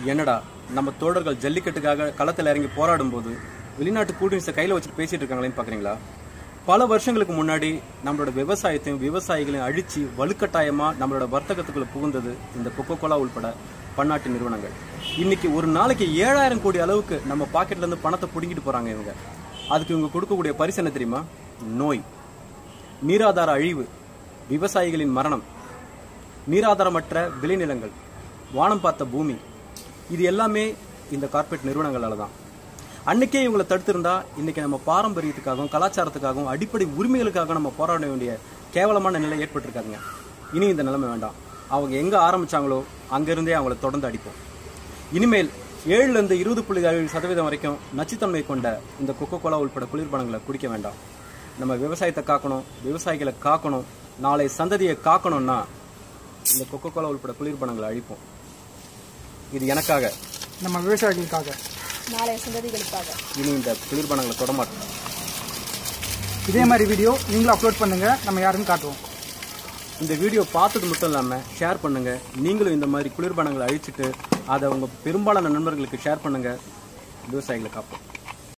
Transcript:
என்னடா நம்ம தோழர்கள் ஜல்லிக்கட்டுக்காக களத்தில் இறங்கி போராடும் போது வெளிநாட்டு கூட்டணிஸை கையில் வச்சுட்டு பேசிட்டு இருக்காங்களேன்னு பார்க்குறீங்களா பல வருஷங்களுக்கு முன்னாடி நம்மளோட விவசாயத்தையும் விவசாயிகளையும் அழிச்சு வலுக்கட்டாயமா நம்மளோட வர்த்தகத்துக்குள்ள புகுந்தது இந்த கொக்கோ கோலா உள்பட பன்னாட்டு நிறுவனங்கள் இன்னைக்கு ஒரு நாளைக்கு ஏழாயிரம் கோடி அளவுக்கு நம்ம பாக்கெட்ல இருந்து பணத்தை பிடுங்கிட்டு போறாங்க இவங்க அதுக்கு இவங்க கொடுக்கக்கூடிய பரிசு என்ன தெரியுமா நோய் நீராதார அழிவு விவசாயிகளின் மரணம் நீராதாரமற்ற விளைநிலங்கள் வானம் பார்த்த பூமி இது எல்லாமே இந்த கார்ப்பரேட் நிறுவனங்களால தான் அன்னைக்கே இவங்களை தடுத்திருந்தா இன்னைக்கு நம்ம பாரம்பரியத்துக்காகவும் கலாச்சாரத்துக்காகவும் அடிப்படை உரிமைகளுக்காக நம்ம போராட வேண்டிய கேவலமான நிலை ஏற்பட்டிருக்காங்க இனி இந்த நிலைமை வேண்டாம் அவங்க எங்க ஆரம்பிச்சாங்களோ அங்கிருந்தே அவங்கள தொடர்ந்து அடிப்போம் இனிமேல் ஏழுல இருந்து இருபது புள்ளி ஏழு சதவீதம் வரைக்கும் நச்சுத்தன்மை கொண்ட இந்த கொக்கோ கோலா உள்பட குளிர்பானங்களை குடிக்க வேண்டாம் நம்ம விவசாயத்தை காக்கணும் விவசாயிகளை காக்கணும் நாளை சந்ததியை காக்கணும்னா இந்த கொக்கோ கோலா உள்பட குளிர்பானங்களை அழிப்போம் இது எனக்காக நம்ம விவசாயிகளுக்காக நாளைய சந்ததிகளுக்காக இனி இந்த குளிர்பானங்களை தொடமாட்டோம் இதே மாதிரி வீடியோ நீங்களும் அப்லோட் பண்ணுங்க நம்ம யாருன்னு காட்டுவோம் இந்த வீடியோ பார்த்தது மட்டும் இல்லாமல் ஷேர் பண்ணுங்க நீங்களும் இந்த மாதிரி குளிர்பானங்களை அழிச்சிட்டு அதை உங்க பெரும்பாலான நண்பர்களுக்கு ஷேர் பண்ணுங்க விவசாயிகளை காப்போம்